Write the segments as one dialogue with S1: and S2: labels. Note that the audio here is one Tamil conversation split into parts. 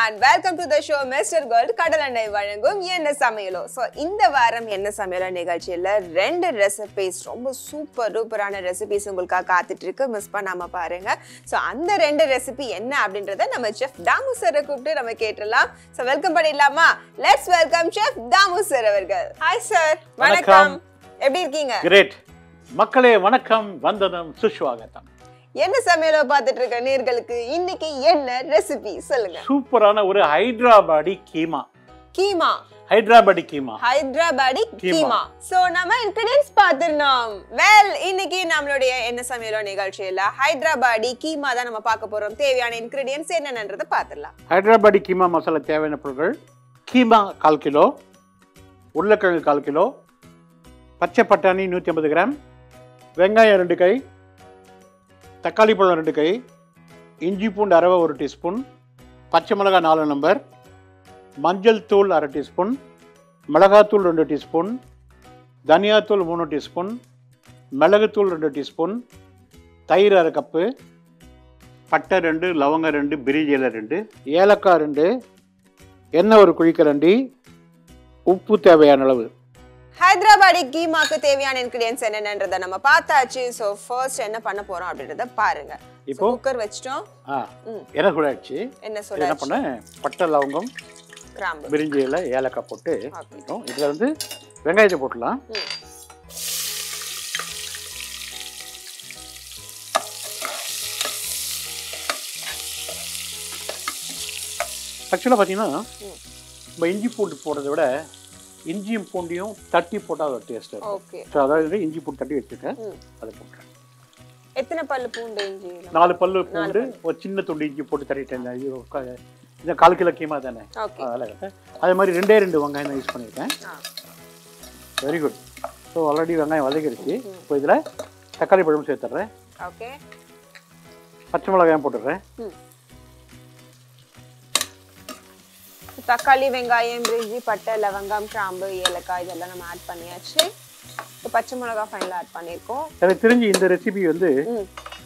S1: And welcome to the show mister Gold கடல் எண்ணெய் வழங்கும் என்ன சமையலோ ஸோ இந்த வாரம் என்ன சமையலோ நிகழ்ச்சியில் ரெண்டு ரெசிபிஸ் ரொம்ப சூப்பர் டூப்பரான ரெசிபிஸ் உங்களுக்காக காத்துட்டு இருக்கு மிஸ் பண்ணாம பாருங்க ஸோ அந்த ரெண்டு ரெசிபி என்ன அப்படின்றத நம்ம செஃப் தாமு சாரை கூப்பிட்டு நம்ம கேட்டுடலாம் ஸோ வெல்கம் பண்ணிடலாமா let's welcome chef Damu sir அவர்கள் ஹாய் சார் வணக்கம்
S2: வணக்கம்.
S1: எப்படி இருக்கீங்க
S2: கிரேட் மக்களே வணக்கம் வந்தனம் சுஷ்வாகத்தம்
S1: என்ன சமையலோ பார்த்துட்டு இருக்க நேர்களுக்கு இன்னைக்கு என்ன ரெசிபி சொல்லுங்க
S2: சூப்பரான ஒரு ஹைதராபாடி கீமா
S1: கீமா
S2: ஹைதராபாடி கீமா
S1: ஹைதராபாடி
S2: கீமா.
S1: கீமா சோ நம்ம இன்கிரிடியன்ஸ் பார்த்திருந்தோம் வெல் இன்னைக்கு நம்மளுடைய என்ன சமையலோ நிகழ்ச்சியில ஹைதராபாடி கீமா தான் நம்ம பார்க்க போறோம் தேவையான இன்கிரிடியன்ஸ் என்னென்னன்றதை பார்த்துடலாம்
S2: ஹைதராபாடி கீமா மசாலா தேவையான பொருட்கள் கீமா கால் கிலோ உருளைக்கிழங்கு கால் கிலோ பச்சை பட்டாணி நூற்றி ஐம்பது கிராம் வெங்காயம் ரெண்டு கை தக்காளி பழம் ரெண்டு கை இஞ்சி பூண்டு அரவை ஒரு டீஸ்பூன் பச்சை மிளகாய் நாலு நம்பர் மஞ்சள் தூள் அரை டீஸ்பூன் மிளகாத்தூள் ரெண்டு டீஸ்பூன் தனியாத்தூள் மூணு டீஸ்பூன் மிளகுத்தூள் ரெண்டு டீஸ்பூன் தயிர் அரை கப்பு பட்டை ரெண்டு லவங்கம் ரெண்டு பிரிஞ்சி இலை ரெண்டு ஏலக்காய் ரெண்டு எண்ணெய் ஒரு குழிக்கரண்டி உப்பு தேவையான அளவு
S1: ஹைதராபாடி கீமாக்கு தேவையான இன்கிரிடியன்ஸ் என்னென்னன்றதை நம்ம பார்த்தாச்சு சோ ஃபர்ஸ்ட் என்ன பண்ண போறோம் அப்படின்றத பாருங்க
S2: இப்போ
S1: குக்கர் வச்சிட்டோம்
S2: ஆ
S1: ம்.
S2: எண்ணெய் சூடாயிடுச்சு
S1: என்ன
S2: என்ன
S1: சொல்ல
S2: பண்ணேன் பட்டை லவங்கம்
S1: கிராம்பு
S2: பிரிஞ்சி இலை ஏலக்காய் போட்டு
S1: Okay.
S2: இதில் வந்து வெங்காயத்தை போட்டுடலாம்
S1: ம்.
S2: ஆக்சுவலாக பார்த்தீங்கன்னா
S1: ம்.
S2: நம்ம இஞ்சி பூண்டு போடுறத விட இஞ்சியும் பூண்டையும் தட்டி போட்டால் அது டேஸ்ட் இருக்கும்
S1: ஓகே
S2: ஸோ அதாவது இஞ்சி பூண்டு தட்டி வச்சுருக்கேன்
S1: ம்.
S2: அதை போட்டுறேன்
S1: எத்தனை பல்லு பூண்டு இஞ்சி
S2: நாலு பல்லு பூண்டு ஒரு சின்ன துண்டு இஞ்சி போட்டு தட்டிட்டேன் இந்த ஐயோ, க- இந்த கால் கிலோ கீமா தானே
S1: ஓகே
S2: அதனால் அதே மாதிரி ரெண்டே ரெண்டு வெங்காயம் தான் யூஸ் பண்ணியிருக்கேன்
S1: ah
S2: very good so already வெங்காயம் வதக்கிடுச்சு இப்போ இதில் தக்காளி பழம் சேர்த்துட்றேன்
S1: ஓகே
S2: பச்சை மிளகாயம் போட்டுடுறேன்
S1: ம். தக்காளி வெங்காயம் பிரிஞ்சி பட்டை லவங்கம் கிராம்பு ஏலக்காய் இதெல்லாம் நம்ம ஆட் பண்ணியாச்சு இப்போ பச்சை மிளகா ஃபைனலாக ஆட் பண்ணியிருக்கோம்
S2: எனக்கு தெரிஞ்சு இந்த ரெசிபி வந்து
S1: ம்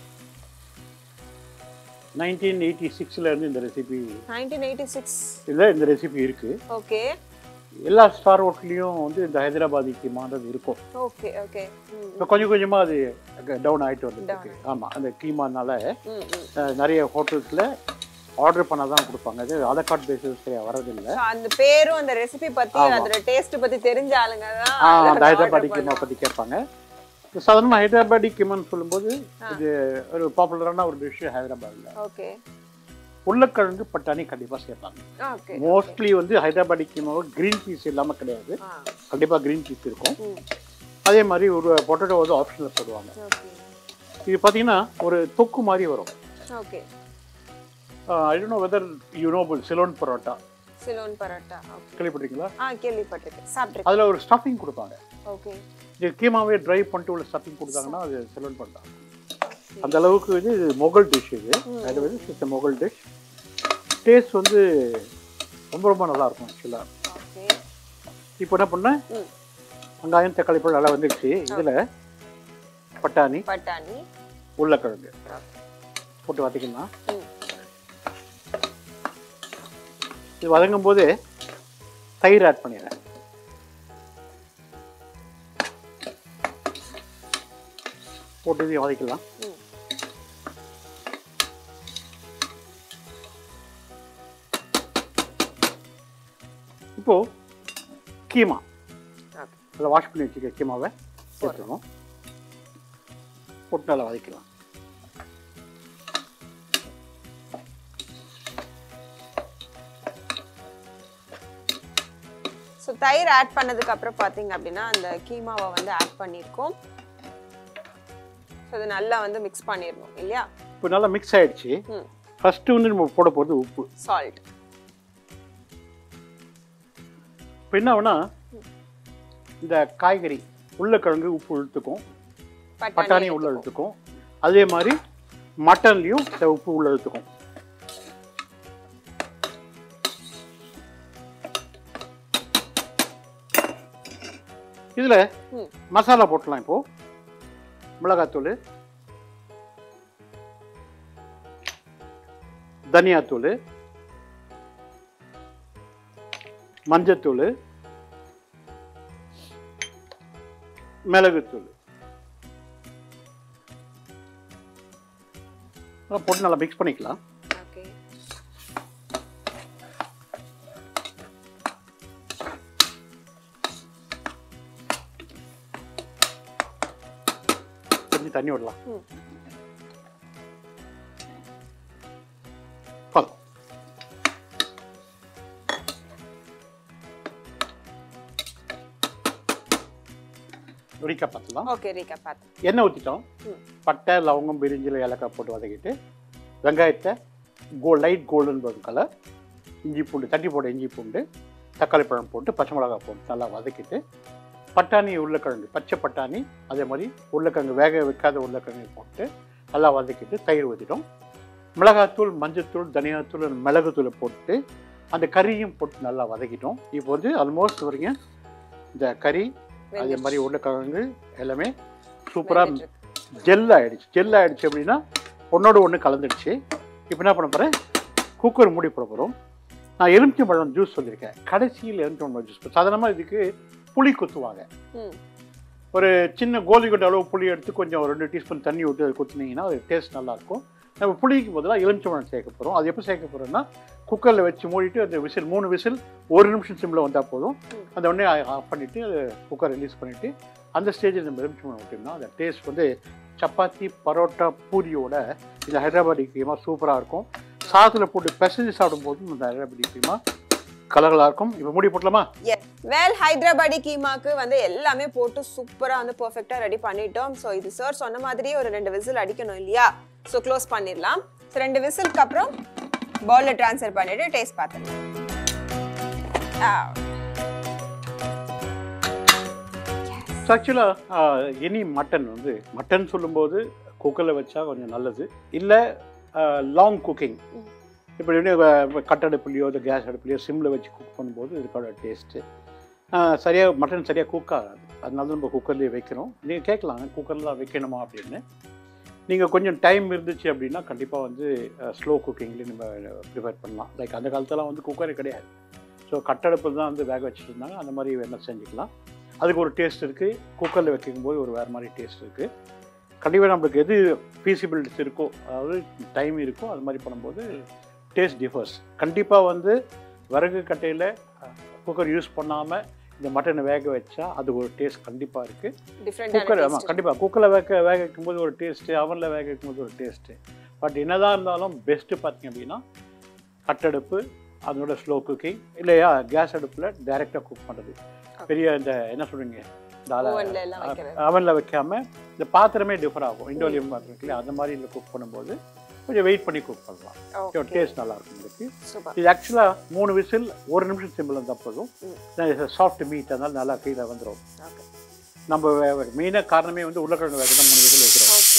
S2: நைன்டீன் எயிட்டி சிக்ஸில் இருந்து இந்த ரெசிபி
S1: நைன்டீன் எயிட்டி சிக்ஸ்
S2: இதில் இந்த ரெசிபி இருக்குது
S1: ஓகே
S2: எல்லா ஸ்டார் ஹோட்டல்லையும் வந்து இந்த ஹைதராபாதி கீமான்றது இருக்கும்
S1: ஓகே ஓகே ம்
S2: இப்போ கொஞ்சம் கொஞ்சமாக அது டவுன் ஆகிட்டு வந்துருக்கு
S1: Down
S2: ஆமாம் அந்த கீமானால
S1: ம் ம்
S2: அஹ், நிறைய ஹோட்டல்ஸில் ஆர்டர் பண்ண தான் கொடுப்பாங்க அது அலக்காட் பேசிஸ் சரியாக வரதில்லை
S1: So, அந்த பேரும் அந்த ரெசிபி பத்தி
S2: ஆமா.
S1: அதோட டேஸ்ட் பத்தி தெரிஞ்ச ஆளுங்க தான்
S2: ஆ
S1: அதை
S2: அந்த
S1: order
S2: ஹைதராபாடி கீமா
S1: பண்ணுவாங்க.
S2: பற்றி கேட்பாங்க சாதாரணமாக ஹைதராபாடி கீமான்னு சொல்லும்போது இது ஒரு பாப்புலரான ஒரு டிஷ் ஹைதராபாத்தில்
S1: ஓகே
S2: உருளைக்கிழங்கு பட்டாணி கண்டிப்பாக சேர்ப்பாங்க
S1: ஓகே
S2: மோஸ்ட்லி வந்து ஹைதராபாடி கீமாவை க்ரீன் சீஸ் இல்லாமல் கிடையாது
S1: ஆ
S2: கண்டிப்பாக க்ரீன் சீஸ் இருக்கும்
S1: ம்
S2: அதே மாதிரி ஒரு பொட்டேட்டோ வந்து ஆப்ஷனில் போடுவாங்க
S1: ஓகே
S2: இது பார்த்தீங்கன்னா ஒரு தொக்கு மாதிரி வரும்
S1: okay
S2: I don't know whether you know Ceylon parotta
S1: Ceylon parotta okay
S2: கேள்விப்பட்டிருக்கீங்களா
S1: ஆ கேள்விப்பட்டிருக்கேன் சாப்பிட்ருக்கேன்
S2: அதில் ஒரு ஸ்டஃபிங் கொடுப்பாங்க
S1: ஓகே
S2: இது கீமாவே ட்ரை பண்ணிட்டு உள்ள ஸ்டஃபிங் கொடுத்தாங்கன்னா அது சிலோன் பரோட்டா அந்த அளவுக்கு இது இது மொகல் டிஷ் இது அது வந்து இட்ஸ் மொகல் டிஷ் டேஸ்ட் வந்து ரொம்ப ரொம்ப நல்லா இருக்கும் ஆக்சுவலாக
S1: ஓகே
S2: இப்போ என்ன பண்ணேன்
S1: ம்
S2: வெங்காயம் தக்காளி பழம் நல்லா வந்துடுச்சு இதில் பட்டாணி
S1: பட்டாணி
S2: உருளைக்கிழங்கு போட்டு வதக்கிக்கலாம்
S1: ம்
S2: இது வதங்கும் போது தயிர் ஆட் பண்ணிடுறேன் போட்டு இதையும் வதக்கலாம்
S1: ம்
S2: இப்போ கீமா
S1: ஓகே
S2: அதில் வாஷ் பண்ணி வச்சுக்க கீமாவை சேர்த்துக்கணும் போட்டு நல்லா வதக்கலாம்
S1: ஸோ தயிர் ஆட் பண்ணதுக்கு அப்புறம் பார்த்தீங்க அப்படின்னா அந்த கீமாவை வந்து ஆட் பண்ணியிருக்கோம் ஸோ அது நல்லா வந்து மிக்ஸ் பண்ணிடணும் இல்லையா
S2: இப்போ நல்லா மிக்ஸ் ஆயிடுச்சு
S1: ம்
S2: ஃபஸ்ட்டு வந்து நம்ம போட போகிறது உப்பு
S1: சால்ட்
S2: இப்போ என்ன ஆகுனா இந்த காய்கறி உருளைக்கிழங்கு உப்பு இழுத்துக்கும் பட்டாணி உள்ள இழுத்துக்கும் அதே மாதிரி மட்டன்லேயும் இந்த உப்பு உள்ள இழுத்துக்கும் இதில்
S1: ம்
S2: மசாலா போட்டலாம் இப்போ மிளகாத்தூள் தனியாத்தூள் மஞ்சத்தூள் மிளகுத்தூள் அதெல்லாம் போட்டு நல்லா மிக்ஸ் பண்ணிக்கலாம்
S1: ஓகே
S2: கொஞ்சம் தண்ணி விடலாம்
S1: ம்.
S2: போதும் வெடிக்க பார்த்துலாம்
S1: ஓகே ரீகா பார்த்து
S2: எண்ணெய் ஊற்றிட்டோம்
S1: ம்.
S2: பட்டை லவங்கம் பிரிஞ்சில் ஏலக்காய் போட்டு வதக்கிட்டு வெங்காயத்தை go light golden brown colour இஞ்சி பூண்டு தட்டி போட்ட இஞ்சி பூண்டு தக்காளி பழம் போட்டு பச்சை மிளகாய் போட்டு நல்லா வதக்கிட்டு பட்டாணி உருளைக்கிழங்கு பச்சை பட்டாணி அதே மாதிரி உருளைக்கிழங்கு வேக வைக்காத உருளைக்கிழங்கு போட்டு நல்லா வதக்கிட்டு தயிர் ஊற்றிட்டோம் மிளகாத்தூள் மஞ்சத்தூள் தனியாத்தூள் மிளகுத்தூளை போட்டு அந்த கறியும் போட்டு நல்லா வதக்கிட்டோம் இப்போ வந்து ஆல்மோஸ்ட் வரைக்கும் இந்த கறி அதே மாதிரி உருளைக்கிழங்கு எல்லாமே சூப்பராக ஜெல் ஆயிடுச்சு ஜெல் ஆயிடுச்சு அப்படின்னா ஒன்னோட ஒன்று கலந்துடுச்சு இப்போ என்ன பண்ண போகிறேன் குக்கர் மூடி போட போகிறோம் நான் எலுமிச்சை பழம் ஜூஸ் சொல்லியிருக்கேன் கடைசியில் எலுமிச்சை பழம் ஜூஸ் சாதாரணமாக இதுக்கு புளி குத்துவாங்க
S1: ம்
S2: ஒரு சின்ன கோலி கொண்ட அளவு புளி எடுத்து கொஞ்சம் ஒரு ரெண்டு டீஸ்பூன் தண்ணி விட்டு அது குத்துனீங்கன்னா அது டேஸ்ட் நல்லாயிருக்கும் நம்ம புளிக்கு பதிலாக எலுமிச்சை பழம் சேர்க்க போகிறோம் அது எப்போ சேர்க்க போகிறோம்னா குக்கரில் வச்சு மூடிட்டு அந்த விசில் மூணு விசில் ஒரு நிமிஷம் சிம்மில் வந்தால் போதும்
S1: ம்.
S2: அந்த உடனே ஆஃப் பண்ணிவிட்டு அது குக்கர் ரிலீஸ் பண்ணிவிட்டு அந்த ஸ்டேஜில் நம்ம எலுமிச்சை பழம் விட்டோம்னா அந்த டேஸ்ட் வந்து சப்பாத்தி பரோட்டா பூரியோட இந்த ஹைதராபாடி கீமா சூப்பராக இருக்கும் சாதத்தில் போட்டு பிசைஞ்சு சாப்பிடும்போது இந்த ஹைதராபாடி கீமா கலகலாக இருக்கும் இப்போ மூடி போட்டலாமா
S1: வெல் ஹைதராபாடி கீமாக்கு வந்து எல்லாமே போட்டு சூப்பரா வந்து பெர்ஃபெக்ட்டா ரெடி பண்ணிட்டோம் ஸோ இது சார் சொன்ன மாதிரியே ஒரு ரெண்டு விசில் அடிக்கணும் இல்லையா ஸோ க்ளோஸ் பண்ணிடலாம் ஸோ ரெண்டு விசிலுக்கு அப்புறம் பவுலில் ட்ரான்ஸ்ஃபர் பண்ணிட்டு டேஸ்ட் பார்த்துடலாம்
S2: ஆக்சுவலாக எனி மட்டன் வந்து மட்டன் சொல்லும்போது குக்கரில் வச்சா கொஞ்சம் நல்லது இல்லை லாங் குக்கிங்
S1: ம்.
S2: இப்படி கட்டடுப்புலையோ இல்லை கேஸ் அடுப்புலையோ சிம்மில் வச்சு குக் பண்ணும்போது இதுக்கோட டேஸ்ட்டு சரியாக மட்டன் சரியாக குக் ஆகாது அதனால தான் நம்ம குக்கர்லேயே வைக்கிறோம் நீங்கள் கேட்கலாம் குக்கரில் தான் வைக்கணுமா அப்படின்னு நீங்கள் கொஞ்சம் டைம் இருந்துச்சு அப்படின்னா கண்டிப்பாக வந்து ஸ்லோ குக்கிங்லேயே நம்ம ப்ரிப்பேர் பண்ணலாம் லைக் அந்த காலத்துலாம் வந்து குக்கரே கிடையாது ஸோ கட்டடுப்பில் தான் வந்து வேக வச்சுட்டு இருந்தாங்க அந்த மாதிரி வேணா செஞ்சுக்கலாம் அதுக்கு ஒரு டேஸ்ட் இருக்குது குக்கரில் வைக்கும்போது ஒரு வேறு மாதிரி டேஸ்ட் இருக்குது கண்டிப்பாக நம்மளுக்கு எது ஃபீசிபிலிட்டிஸ் இருக்கோ அதாவது டைம் இருக்கோ அது மாதிரி பண்ணும்போது டேஸ்ட் டிஃபர்ஸ் கண்டிப்பாக வந்து விறகு கட்டையில் குக்கர் யூஸ் பண்ணாமல் இந்த மட்டனை வேக வச்சா அது ஒரு டேஸ்ட் கண்டிப்பாக இருக்குது குக்கர் ஆமாம்
S1: டிஃப்ரெண்ட்
S2: கண்டிப்பாக குக்கரில் வேக வேக வைக்கும்போது ஒரு டேஸ்ட்டு அவனில் வேக வைக்கும்போது ஒரு டேஸ்ட்டு பட் என்னதான் இருந்தாலும் பெஸ்ட்டு பார்த்தீங்க அப்படின்னா கட்டடுப்பு அதனோட ஸ்லோ குக்கிங் இல்லையா கேஸ் அடுப்பில் டைரெக்டாக குக் பண்ணுறது பெரிய இந்த என்ன சொல்றீங்க இந்த
S1: Ovenல எல்லாம் வைக்கிறது.
S2: அவனில் வைக்காம இந்த பாத்திரமே டிஃபர் ஆகும் இண்டோலியம் பாத்திரம் இல்லையா அந்த மாதிரி இதில் குக் பண்ணும்போது கொஞ்சம் வெயிட் பண்ணி குக் பண்ணலாம்
S1: ஓகே
S2: டேஸ்ட் நல்லா இருக்கும் இதுக்கு
S1: சூப்பர்
S2: இது ஆக்சுவலாக மூணு விசில் ஒரு நிமிஷம் சிம்பிள் இருந்தால் போதும்
S1: ம்.
S2: சாஃப்ட் மீட் அதனால நல்லா கீழே வந்துடும்
S1: ஓகே
S2: நம்ம மெயினாக காரணமே வந்து உருளைக்கிழங்கு வேக தான் மூணு விசில் வைக்கிறோம்
S1: ஓகே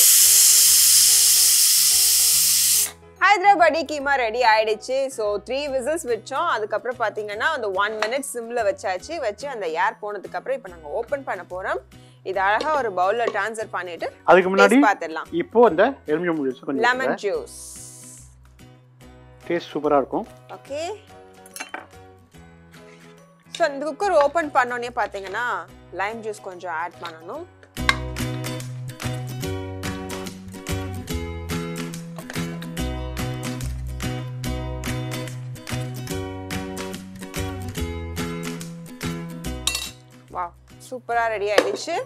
S1: ஹைதராபாடி கீமா ரெடி ஆயிடுச்சு ஸோ த்ரீ விசில்ஸ் வச்சோம் அதுக்கப்புறம் பார்த்தீங்கன்னா அந்த ஒன் மினிட் சிம்ல வச்சாச்சு வச்சு அந்த ஏர் போனதுக்கு அப்புறம் இப்போ நாங்கள் ஓப்பன் பண்ண போறோம் இது அழகா ஒரு பவுல்ல ட்ரான்ஸ்ஃபர் பண்ணிட்டு
S2: அதுக்கு முன்னாடி
S1: taste பார்த்துடலாம்
S2: இப்போ இந்த எலுமிச்சம் ஜூஸ் கொஞ்சம்
S1: லெமன் ஜூஸ்
S2: டேஸ்ட் சூப்பராக இருக்கும்
S1: ஓகே ஸோ இந்த குக்கர் ஓப்பன் பண்ணோன்னே பார்த்தீங்கன்னா லைம் ஜூஸ் கொஞ்சம் ஆட் பண்ணணும் வா சூப்பராக ரெடி ஆயிடுச்சு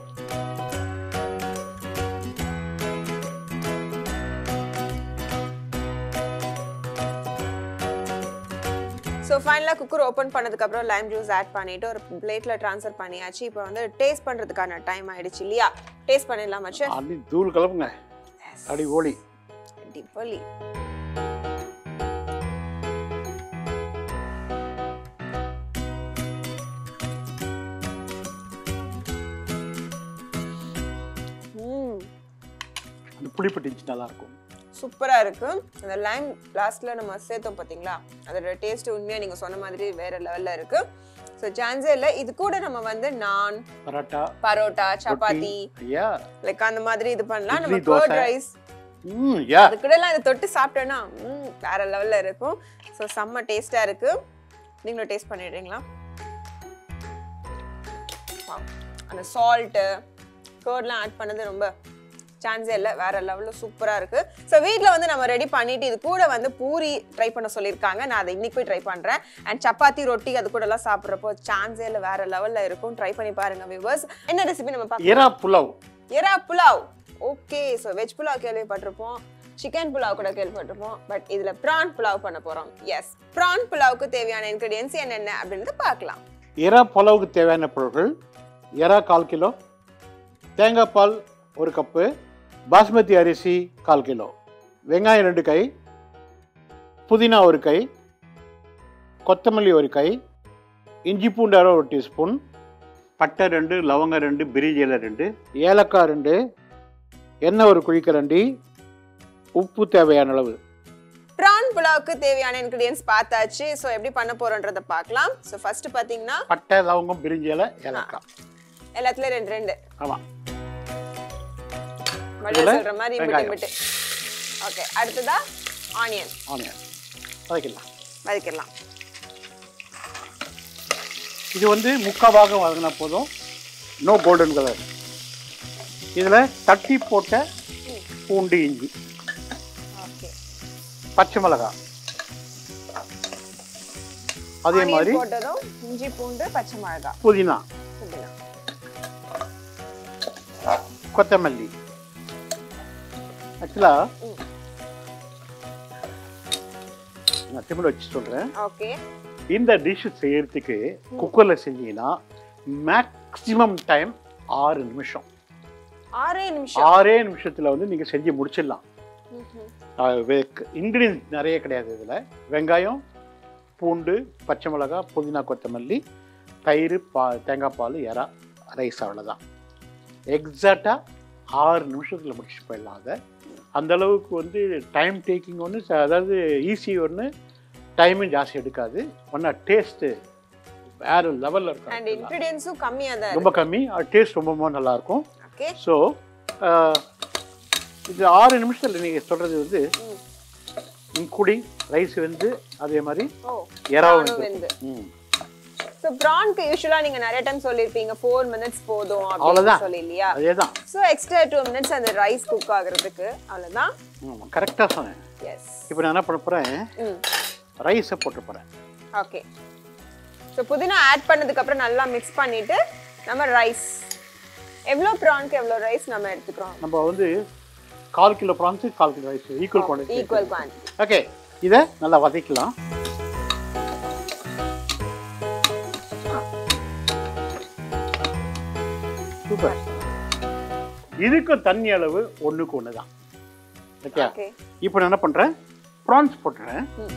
S1: ஸோ ஃபைனலாக குக்கர் ஓப்பன் பண்ணதுக்கப்புறம் லைம் ஜூஸ் ஆட் பண்ணிட்டு ஒரு பிளேட்டில் ட்ரான்ஸ்ஃபர் பண்ணியாச்சு இப்போ வந்து டேஸ்ட் பண்ணுறதுக்கான டைம் ஆயிடுச்சு இல்லையா டேஸ்ட் பண்ணிடலாம் மச்சு
S2: அப்படி தூள் கலப்புங்க அடி ஓடி
S1: டிப்பலி ம்
S2: அந்த புளிப்பட்டு நல்லா இருக்கும்
S1: சூப்பரா இருக்கு அந்த லைம் லாஸ்ட்ல நம்ம சேர்த்தோம் பாத்தீங்களா அதோட டேஸ்ட் உண்மையா நீங்க சொன்ன மாதிரி வேற லெவல்ல இருக்கு ஸோ சான்ஸே இல்லை இது கூட நம்ம வந்து நான்
S2: பரோட்டா
S1: பரோட்டா சப்பாத்தி
S2: ஐயா
S1: லைக் அந்த மாதிரி இது பண்ணலாம் நம்ம
S2: இட்லி, தோசை.
S1: கர்ட் ரைஸ்
S2: ம் யா
S1: அது கூட எல்லாம் இதை தொட்டு சாப்பிட்டோன்னா ம் வேற லெவல்ல இருக்கும் ஸோ செம்ம டேஸ்டா இருக்கு நீங்களும் டேஸ்ட் பண்ணிடுறீங்களா அந்த சால்ட்டு கேர்ட்லாம் ஆட் பண்ணது ரொம்ப சான்ஸே இல்லை வேற லெவலில் சூப்பராக இருக்கு ஸோ வீட்டில் வந்து நம்ம ரெடி பண்ணிட்டு இது கூட வந்து பூரி ட்ரை பண்ண சொல்லியிருக்காங்க நான் அதை இன்னைக்கு போய் ட்ரை பண்ணுறேன் அண்ட் சப்பாத்தி ரொட்டி அது கூட எல்லாம் சாப்பிட்றப்போ சான்ஸே இல்லை வேற லெவலில் இருக்கும் ட்ரை பண்ணி பாருங்க வியூவர்ஸ் என்ன ரெசிபி நம்ம பார்க்கலாம்
S2: எறா புலாவ்
S1: எறா pulao okay so veg pulao கேள்விப்பட்டிருப்போம் சிக்கன் புலாவ் கூட கேள்விப்பட்டிருப்போம் பட் இதில் ப்ரான் புலாவ் பண்ண போகிறோம் எஸ் ப்ரான் புலாவுக்கு தேவையான இன்க்ரீடியன்ஸ் என்னென்ன அப்படின்றத பார்க்கலாம்
S2: எறா புலாவுக்கு தேவையான பொருட்கள் எறா கால் கிலோ தேங்காய் பால் ஒரு கப்பு பாஸ்மதி அரிசி கால் கிலோ வெங்காயம் ரெண்டு கை புதினா ஒரு கை கொத்தமல்லி ஒரு கை இஞ்சி பூண்டு அரை ஒரு டீஸ்பூன் பட்டை ரெண்டு லவங்கம் ரெண்டு பிரிஞ்சி இலை ரெண்டு ஏலக்காய் ரெண்டு எண்ணெய் ஒரு குழிக்கரண்டி உப்பு தேவையான அளவு
S1: ப்ரான் புலாவுக்கு தேவையான இன்க்ரீடியன்ஸ் பார்த்தாச்சு ஸோ எப்படி பண்ண போறோன்றத பார்க்கலாம் ஸோ ஃபர்ஸ்ட் பார்த்தீங்கன்னா
S2: பட்டை லவங்கம் பிரிஞ்சி இலை ஏலக்காய்
S1: எல்லாத்துலயும் ரெண்டு ரெண்டு
S2: ஆமாம்
S1: வடிவ
S2: இதுல
S1: சொல்ற மாதிரி விட்டு
S2: வெங்காயம்.
S1: விட்டு ஓகே அடுத்ததா ஆனியன்
S2: ஆனியன் வதக்கிடலாம்
S1: வதக்கிடலாம்
S2: இது வந்து முக்கால் பாகம் வதங்கினா போதும் நோ கோல்டன் கலர் இதில் தட்டி போட்ட பூண்டு இஞ்சி
S1: ஓகே
S2: பச்சை மிளகாய் அதே மாதிரி
S1: போட்டதும் இஞ்சி பூண்டு பச்சை மிளகாய்
S2: புதினா
S1: புதினா
S2: கொத்தமல்லி ஆக்சுவலாக
S1: ம்.
S2: நான் திமிழ் வச்சு சொல்கிறேன்
S1: ஓகே
S2: இந்த டிஷ் செய்யறதுக்கு குக்கரில் செஞ்சீங்கன்னா மேக்ஸிமம் டைம் ஆறு நிமிஷம்
S1: ஆறே நிமிஷம்
S2: ஆறே நிமிஷத்தில் வந்து நீங்கள் செஞ்சு முடிச்சிடலாம்
S1: ம்ஹும்.
S2: இன்க்ரீடியன்ஸ் நிறைய கிடையாது இதில் வெங்காயம் பூண்டு பச்சை மிளகாய் புதினா கொத்தமல்லி தயிர் பா தேங்காய் பால் எறா ரைஸ் அவ்வளோதான் எக்ஸாக்டாக ஆறு நிமிஷத்தில் முடிச்சு போயிடலாம் அதை அந்த அளவுக்கு வந்து டைம் டேக்கிங் ஒன்று அதாவது ஈஸி ஒன்று டைமும் ஜாஸ்தி எடுக்காது ஒன்றா டேஸ்ட்டு வேறு லெவலில்
S1: அண்ட்
S2: இருக்கும்
S1: இன்க்ரீடியன்ஸும் கம்மியா தான்
S2: ரொம்ப கம்மி டேஸ்ட் ரொம்ப ரொம்ப நல்லாயிருக்கும்
S1: ஓகே
S2: ஸோ இது ஆறு நிமிஷத்தில் நீங்கள் சொல்கிறது வந்து இன்க்ளூடிங் ரைஸ் வந்து அதே மாதிரி
S1: ஓ
S2: எறாவும்
S1: ப்ரானும்
S2: வெந்து
S1: வெந்து
S2: ம்
S1: ஸோ ப்ரான்க்கு யூஸ்வலா நீங்க நிறைய டைம் சொல்லிருப்பீங்க ஃபோர் மினிட்ஸ் போதும் அப்படின்னு
S2: அவ்வளவுதான்.
S1: சொல்லி இல்லையா
S2: அதே தான்
S1: ஸோ எக்ஸ்ட்ரா டூ மினிட்ஸ் அந்த ரைஸ் குக் ஆகுறதுக்கு அவ்வளவுதான்
S2: ஆமாம் கரெக்டாக சொன்னேன்
S1: எஸ்
S2: இப்போ நான் என்ன பண்ண போகிறேன்
S1: ம்
S2: ரைஸை போட்டு போகிறேன்
S1: ஓகே ஸோ புதினா ஆட் பண்ணதுக்கு அப்புறம் நல்லா மிக்ஸ் பண்ணிட்டு நம்ம ரைஸ் எவ்வளோ ப்ரான்க்கு எவ்வளோ ரைஸ் நம்ம எடுத்துக்கிறோம்
S2: நம்ம வந்து கால் கிலோ ப்ரான்ஸு கால் kilo rice equal quantity
S1: equal quantity
S2: okay இதை நல்லா வதக்கலாம் சூப்பர் இதுக்கு தண்ணி அளவு ஒன்றுக்கு ஒன்று தான் ஓகே
S1: ஓகே
S2: இப்போ நான் என்ன பண்ணுறேன் ப்ரான்ஸ் போட்டுறேன்
S1: ம்.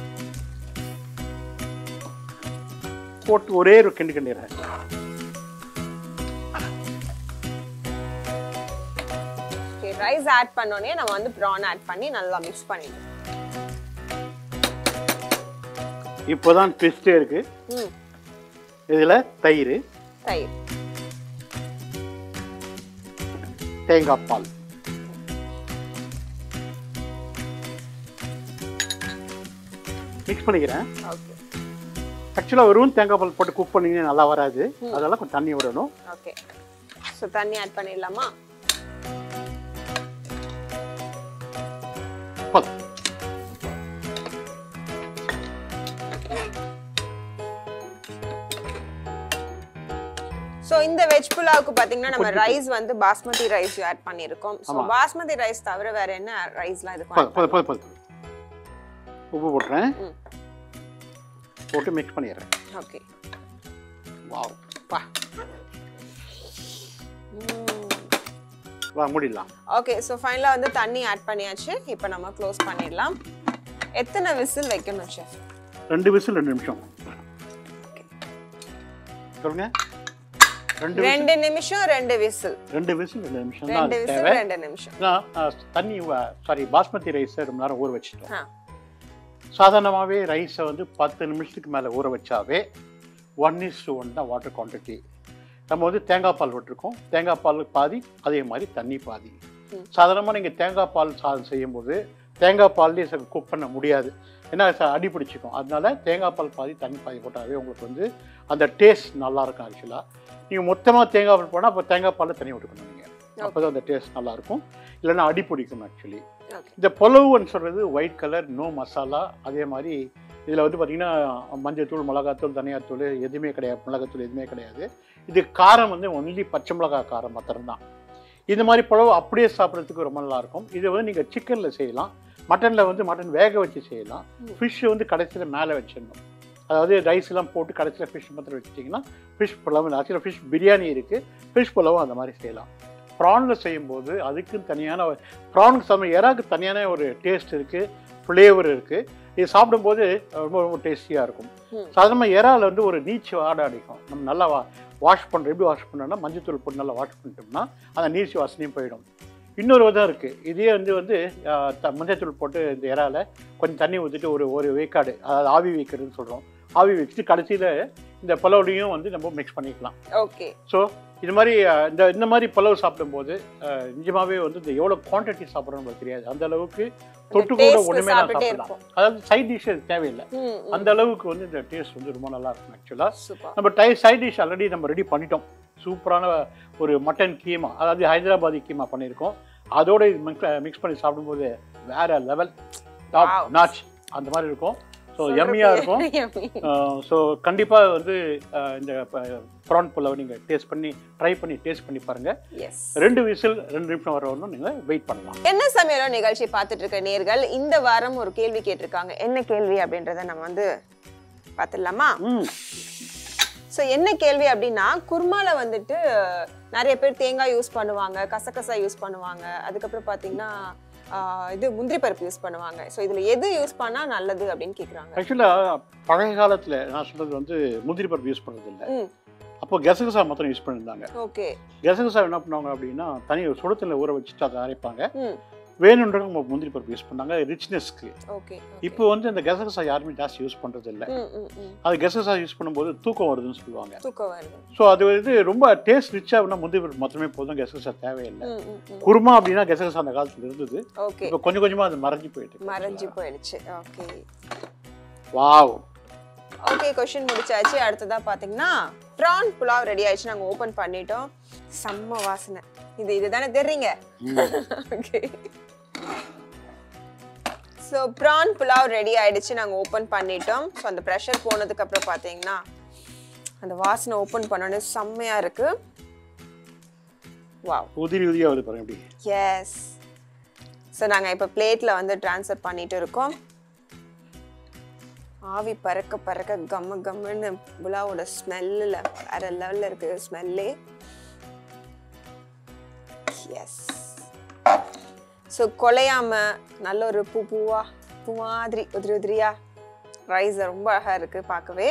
S2: போட்டு ஒரே ஒரு கிண்டு கிண்டிடுறேன்
S1: ஓகே ரைஸ் ஆட் பண்ணோடனே நம்ம வந்து ப்ரான் ஆட் பண்ணி நல்லா மிக்ஸ் பண்ணிடணும்
S2: இப்போதான் ட்விஸ்டே இருக்கு
S1: ம்
S2: இதில் தயிர்
S1: தயிர்
S2: தேங்காய் பால் மிக்ஸ் பண்ணிக்கிறேன்
S1: ஓகே
S2: ஆக்சுவலாக வெறும் தேங்காய் பால் போட்டு குக் பண்ணீங்கன்னா நல்லா வராது அதெல்லாம் கொஞ்சம் தண்ணி விடணும்
S1: ஓகே ஸோ தண்ணி ஆட் பண்ணிடலாமா
S2: போதும்
S1: ஸோ இந்த வெஜ் புலாவுக்கு பார்த்தீங்கன்னா நம்ம ரைஸ் வந்து பாஸ்மதி ரைஸ் ஆட் பண்ணியிருக்கோம் ஸோ
S2: ஆமா.
S1: பாஸ்மதி ரைஸ் தவிர வேற என்ன ரைஸ்லாம் இதுக்கு
S2: போதும் போதும் போதும் போதும் உப்பு போட்டுறேன்
S1: ம்.
S2: போட்டு மிக்ஸ் பண்ணிடுறேன்
S1: ஓகே
S2: வாவ் பா வா முடிடலாம்
S1: ஓகே ஸோ ஃபைனலாக வந்து தண்ணி ஆட் பண்ணியாச்சு இப்போ நம்ம க்ளோஸ் பண்ணிடலாம் எத்தனை விசில் வைக்கணும் செஃப்
S2: ரெண்டு விசில் ரெண்டு நிமிஷம் சொல்லுங்க ரெண்டு விசில்
S1: ரெண்டு நிமிஷம் ரெண்டு விசில்
S2: ரெண்டு விசில் ரெண்டு நிமிஷம் தான்
S1: ரெண்டு
S2: அது
S1: விசில்
S2: தேவை
S1: ரெண்டு நிமிஷம்
S2: நான், ஆ, தண்ணி சாரி பாஸ்மதி ரைஸை ரொம்ப நேரம் ஊற வச்சுட்டோம்
S1: ஆ
S2: சாதாரணமாகவே ரைஸை வந்து பத்து நிமிஷத்துக்கு மேலே ஊற வச்சாவே ஒன் இஸ் டு ஒன் தான் வாட்டர் குவான்டிட்டி நம்ம வந்து தேங்காய் பால் விட்டுருக்கோம் தேங்காய் பால் பாதி அதே மாதிரி தண்ணி பாதி
S1: ம்.
S2: சாதாரணமாக நீங்கள் தேங்காய் பால் சாதம் செய்யும்போது தேங்காய் பால்லேயே குக் பண்ண முடியாது ஏன்னா ச- அடி பிடிச்சிக்கும் அதனால தேங்காய் பால் பாதி தண்ணி பாதி போட்டாவே உங்களுக்கு வந்து அந்த டேஸ்ட் நல்லா இருக்கும் ஆக்சுவலாக நீங்கள் மொத்தமாக தேங்காய் பால் போனால் அப்போ தேங்காய் பாலில் தண்ணி விட்டுக்கணும் நீங்கள் அப்போ தான் அந்த டேஸ்ட் நல்லாயிருக்கும் இல்லைன்னா அடி பிடிக்கும் ஆக்சுவலி
S1: ஓகே
S2: இந்த புலவுன்னு சொல்கிறது ஒயிட் கலர் நோ மசாலா அதே மாதிரி இதில் வந்து பார்த்திங்கன்னா மஞ்சள்தூள் மிளகாத்தூள் தனியாத்தூள் எதுவுமே கிடையாது மிளகாத்தூள் எதுவுமே கிடையாது இது காரம் வந்து ஒன்லி பச்சை மிளகாய் காரம் மாத்திரம் தான் இந்த மாதிரி புலவு அப்படியே சாப்பிட்றதுக்கு ரொம்ப நல்லாயிருக்கும் இதை வந்து நீங்கள் சிக்கனில் செய்யலாம் மட்டனில் வந்து மட்டன் வேக வச்சு செய்யலாம்
S1: ம்.
S2: ஃபிஷ் வந்து கடைசியில் மேலே வச்சிடணும் அதாவது ரைஸ் எல்லாம் போட்டு கடைசியில் ஃபிஷ் மாத்திரம் வச்சிட்டிங்கன்னா ஃபிஷ் புலவு ஆக்சுவலாக ஃபிஷ் பிரியாணி இருக்குது ஃபிஷ் புலவும் அந்த மாதிரி செய்யலாம் ப்ரானில் செய்யும்போது அதுக்குன்னு தனியான ப்ரானுக்கு சமயம் எறாக்கு தனியான ஒரு டேஸ்ட் இருக்குது ஃப்ளேவர் இருக்குது இது சாப்பிடும்போது ரொம்ப ரொம்ப டேஸ்டியாக இருக்கும்
S1: ம்.
S2: சாதாரணமாக இறால் வந்து ஒரு நீச்சு வாடை அடிக்கும் நம்ம நல்லா வா வாஷ் பண்ணுறோம் எப்படி வாஷ் பண்ணோம்னா மஞ்சத்தூள் போட்டு நல்லா வாஷ் பண்ணிட்டோம்னா அந்த நீச்சு வாசனையும் போயிடும் இன்னொரு விதம் இருக்குது இதே வந்து வந்து ஆஹ், த- மஞ்சத்தூள் போட்டு இந்த இறால கொஞ்சம் தண்ணி ஊற்றிட்டு ஒரு ஒரு வேக்காடு அதாவது ஆவி வைக்கிறதுன்னு சொல்கிறோம் ஆவி வச்சுட்டு கடைசியில் இந்த பலவுலையும் வந்து நம்ம மிக்ஸ் பண்ணிக்கலாம்
S1: ஓகே
S2: ஸோ இது மாதிரி அஹ், இந்த இந்த மாதிரி பலவு சாப்பிடும்போது அஹ், நிஜமாவே வந்து இந்த எவ்வளோ குவான்டிட்டி சாப்பிட்றோம் நமக்கு தெரியாது அந்த அளவுக்கு தொட்டு கூட
S1: taste
S2: ஒன்றுமே நான்
S1: சாப்பிட்டுட்டே
S2: சாப்பிடலாம் அதாவது சைட் டிஷ் தேவையில்லை
S1: ம்
S2: அந்த அளவுக்கு வந்து இந்த டேஸ்ட் வந்து ரொம்ப நல்லா இருக்கும் ஆக்சுவலாக
S1: சூப்பர்
S2: நம்ம டை சைட் டிஷ் ஆல்ரெடி நம்ம ரெடி பண்ணிட்டோம் சூப்பரான ஒரு மட்டன் கீமா அதாவது ஹைதராபாதி கீமா பண்ணியிருக்கோம் அதோட மிக்ஸ் பண்ணி சாப்பிடும்போது வேற லெவல் டாப்
S1: Wow.
S2: நாச் அந்த மாதிரி இருக்கும் ஸோ எம்மியாக இருக்கும் ஸோ கண்டிப்பாக வந்து அஹ், இந்த ப்ரான் புல்லாவை நீங்கள் டேஸ்ட் பண்ணி ட்ரை பண்ணி டேஸ்ட் பண்ணி பாருங்கள்
S1: எஸ்
S2: ரெண்டு விசில் ரெண்டு நிமிஷம் வர வரணும் நீங்கள் வெயிட் பண்ணலாம்
S1: என்ன சமையலோ நிகழ்ச்சி பார்த்துட்டு இருக்க நேர்கள் இந்த வாரம் ஒரு கேள்வி கேட்டிருக்காங்க என்ன கேள்வி அப்படின்றத நம்ம வந்து பார்த்துடலாமா
S2: ம்
S1: ஸோ என்ன கேள்வி அப்படின்னா குருமால வந்துட்டு நிறைய பேர் தேங்காய் யூஸ் பண்ணுவாங்க கசகசா யூஸ் பண்ணுவாங்க அதுக்கப்புறம் பார்த்தீங்கன்னா ஆஹ், இது முந்திரி பருப்பு யூஸ் பண்ணுவாங்க ஸோ இதுல எது யூஸ் பண்ணா நல்லது அப்படின்னு கேக்குறாங்க
S2: ஆக்சுவலாக பழைய காலத்தில் நான் சொல்கிறது வந்து முந்திரி பருப்பு யூஸ் பண்ணுறது இல்லை
S1: ம்
S2: அப்போ கசகசா மாத்திரம் யூஸ் பண்ணியிருந்தாங்க
S1: ஓகே
S2: கசகசா என்ன பண்ணுவாங்க அப்படின்னா தனி சுடத்தில் ஊற வச்சுட்டு அதை அரைப்பாங்க
S1: ம்
S2: வேணுன்றவங்க முந்திரி பருப்பு யூஸ் பண்ணாங்க ரிச்னஸ்க்கு
S1: ஓகே
S2: இப்போ வந்து அந்த கசகசா யாருமே ஜாஸ்தி யூஸ் பண்ணுறது இல்லை
S1: ம் ம் ம்
S2: அது கசகசா யூஸ் பண்ணும்போது தூக்கம் வருதுன்னு சொல்லுவாங்க
S1: தூக்கம் வருது
S2: ஸோ அது வந்து ரொம்ப டேஸ்ட் ரிச்சாக அப்படின்னா முந்திரி பருப்பு மாத்திரமே போதும் கசகசா தேவையில்லை
S1: ம் ம் ம்
S2: குருமா அப்படின்னா கசகசா அந்த காலத்துல இருந்தது
S1: ஓகே
S2: இப்போ கொஞ்சம் கொஞ்சமாக அது மறைஞ்சு போயிட்டு இருக்கு.
S1: மறைஞ்சு போயிடுச்சு ஓகே
S2: வாவ்
S1: ஓகே கொஷின் முடிச்சாச்சு அடுத்ததா பாத்தீங்கன்னா ப்ரான் புலாவ் ரெடி ஆயிடுச்சு நாங்க ஓபன் பண்ணிட்டோம் செம்ம வாசனை இது இதுதானே தெரியுங்க okay so prawn pulao ready ஆயிடுச்சு நாங்க ஓபன் பண்ணிட்டோம் ஸோ அந்த ப்ரெஷர் போனதுக்கு அப்புறம் பாத்தீங்கன்னா அந்த வாசனை ஓபன் பண்ணோன்னே செம்மையா இருக்கு வாவ்
S2: உதிரி உதிரியாக வருது பாருங்க எப்படி
S1: எஸ் ஸோ நாங்கள் இப்போ பிளேட்டில் வந்து ட்ரான்ஸ்ஃபர் பண்ணிட்டு இருக்கோம் ஆவி பறக்க பறக்க கம்ம கம்முன்னு புலாவோட ஸ்மெல்லில் வேற லெவலில் இருக்கு ஸ்மெல்லே எஸ் ஸோ கொலையாம நல்ல ஒரு பூ பூவா பூ மாதிரி உதிரி உதிரியா ரைஸ் ரொம்ப அழகா இருக்கு பார்க்கவே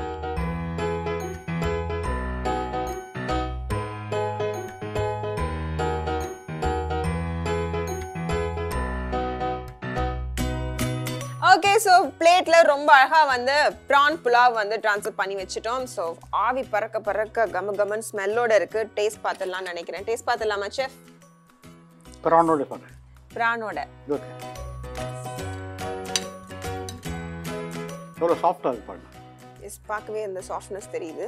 S1: ஓகே ஸோ பிளேட்ல ரொம்ப அழகா வந்து ப்ரான் புலாவ் வந்து ட்ரான்ஸ்ஃபர் பண்ணி வச்சுட்டோம் ஸோ ஆவி பறக்க பறக்க கம கமன் ஸ்மெல்லோட இருக்கு டேஸ்ட் பார்த்துடலாம்னு நினைக்கிறேன் டேஸ்ட் பார்த்துடலாமா செஃப்
S2: ப்ரானோட பாருங்க
S1: ப்ரானோட
S2: ஓகே எவ்வளோ சாஃப்டாக இருக்கு பாருங்க
S1: எஸ் பார்க்கவே அந்த சாஃப்ட்னஸ் தெரியுது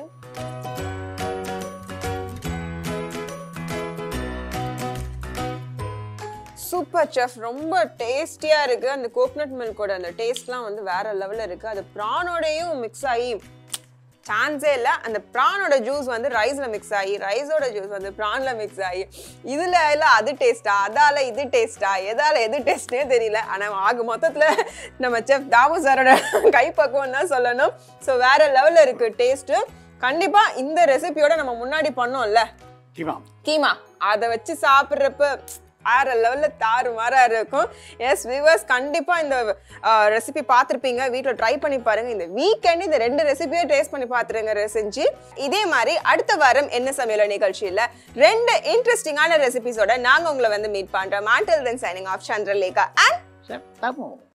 S1: சூப்பர் செஃப் ரொம்ப டேஸ்டியா இருக்கு அந்த கோகனட் மில்கோட அந்த டேஸ்ட்லாம் வந்து வேற லெவல்ல இருக்கு அது ப்ரானோடையும் மிக்ஸ் ஆகி சான்ஸே இல்லை அந்த ப்ரானோட ஜூஸ் வந்து ரைஸ்ல மிக்ஸ் ஆகி ரைஸோட ஜூஸ் வந்து ப்ரான்ல மிக்ஸ் ஆகி இதுல எல்லாம் அது டேஸ்டா அதால இது டேஸ்டா எதால எது டேஸ்ட்னே தெரியல ஆனா ஆக மொத்தத்துல நம்ம செஃப் தாமு சாரோட கைப்பக்குவம் தான் சொல்லணும் ஸோ வேற லெவல்ல இருக்கு டேஸ்ட் கண்டிப்பா இந்த ரெசிபியோட நம்ம முன்னாடி பண்ணோம்ல
S2: கீமா
S1: கீமா அதை வச்சு சாப்பிட்றப்ப வேற லெவல்ல தாறு மாறா இருக்கும் எஸ் வியூவர்ஸ் கண்டிப்பா இந்த ரெசிபி பார்த்துருப்பீங்க வீட்டில் ட்ரை பண்ணி பாருங்க இந்த வீக்கெண்ட் இந்த ரெண்டு ரெசிபியை டேஸ்ட் பண்ணி பார்த்துருங்க செஞ்சு இதே மாதிரி அடுத்த வாரம் என்ன சமையல நிகழ்ச்சியில் ரெண்டு இன்ட்ரெஸ்டிங்கான ரெசிபிஸோட நாங்க உங்களை வந்து மீட் பண்றோம் மாண்டல் then signing off Chandralekha and
S2: சரி தப்போம்